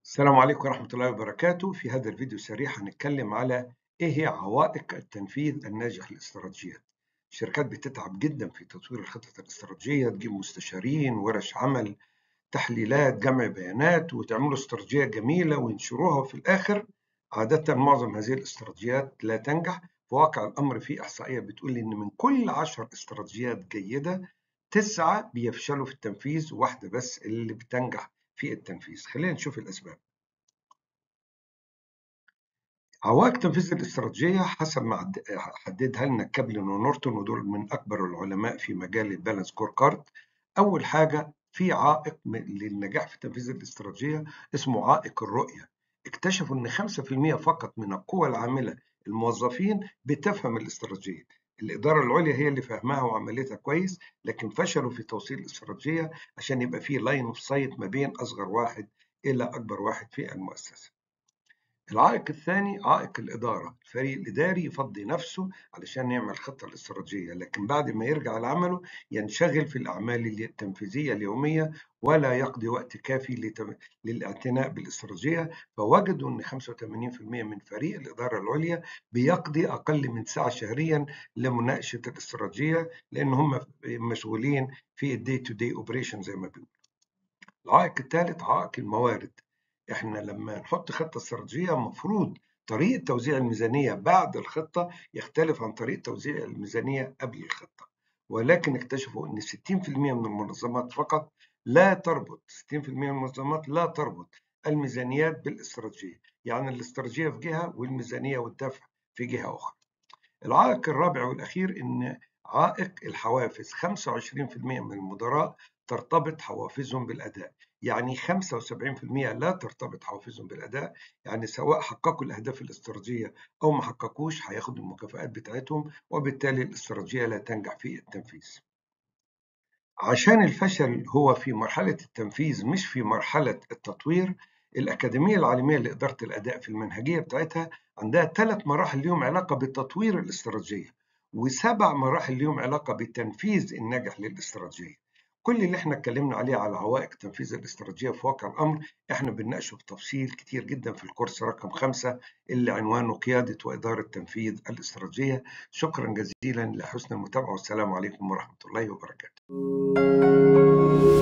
السلام عليكم ورحمة الله وبركاته في هذا الفيديو السريع هنتكلم على إيه هي عوائق التنفيذ الناجح للاستراتيجيات الشركات بتتعب جدا في تطوير الخطط الاستراتيجية تجيب مستشارين ورش عمل تحليلات جمع بيانات وتعملوا استراتيجية جميلة وينشروها وفي الآخر عادة معظم هذه الاستراتيجيات لا تنجح في واقع الأمر في إحصائية بتقول إن من كل عشر استراتيجيات جيدة تسعة بيفشلوا في التنفيذ واحدة بس اللي بتنجح في التنفيذ خلينا نشوف الأسباب عوائق تنفيذ الاستراتيجية حسب ما حددها لنا كابلن ونورتون ودول من أكبر العلماء في مجال البالانس سكور كارد أول حاجة في عائق للنجاح في تنفيذ الاستراتيجية اسمه عائق الرؤية اكتشفوا أن 5% فقط من القوى العاملة الموظفين بتفهم الاستراتيجية الإدارة العليا هي اللي فهمها وعملتها كويس لكن فشلوا في توصيل الاستراتيجية عشان يبقى في لاين اوف سايت ما بين أصغر واحد إلى أكبر واحد في المؤسسة العائق الثاني عائق الإدارة الفريق الإداري يفضي نفسه علشان يعمل خطة الاستراتيجية لكن بعد ما يرجع لعمله ينشغل في الأعمال التنفيذية اليومية ولا يقضي وقت كافي للاعتناء بالاستراتيجية فوجدوا أن 85% من فريق الإدارة العليا بيقضي أقل من ساعة شهريا لمناقشة الاستراتيجية لأن هم مشغولين في الدي تو دي اوبريشن زي ما بيقولوا العائق الثالث عائق الموارد احنا لما نحط خطه استراتيجيه المفروض طريقه توزيع الميزانيه بعد الخطه يختلف عن طريقه توزيع الميزانيه قبل الخطه ولكن اكتشفوا ان 60% من المنظمات فقط لا تربط 60% من المنظمات لا تربط الميزانيات بالاستراتيجيه يعني الاستراتيجيه في جهه والميزانيه والدفع في جهه اخرى العائق الرابع والاخير ان عائق الحوافز 25% من المدراء ترتبط حوافزهم بالاداء يعني 75% لا ترتبط حوافزهم بالاداء يعني سواء حققوا الاهداف الاستراتيجيه او ما حققوش هياخدوا المكافآت بتاعتهم وبالتالي الاستراتيجيه لا تنجح في التنفيذ عشان الفشل هو في مرحله التنفيذ مش في مرحله التطوير الأكاديمية العالمية لإدارة الأداء في المنهجية بتاعتها عندها ثلاث مراحل ليهم علاقة بتطوير الاستراتيجية وسبع مراحل ليهم علاقة بالتنفيذ الناجح للاستراتيجية كل اللي احنا اتكلمنا عليه على عوائق تنفيذ الاستراتيجية في واقع الأمر احنا بنناقشه بتفصيل كتير جدا في الكورس رقم خمسة اللي عنوانه قيادة وإدارة تنفيذ الاستراتيجية شكرا جزيلا لحسن المتابعة والسلام عليكم ورحمة الله وبركاته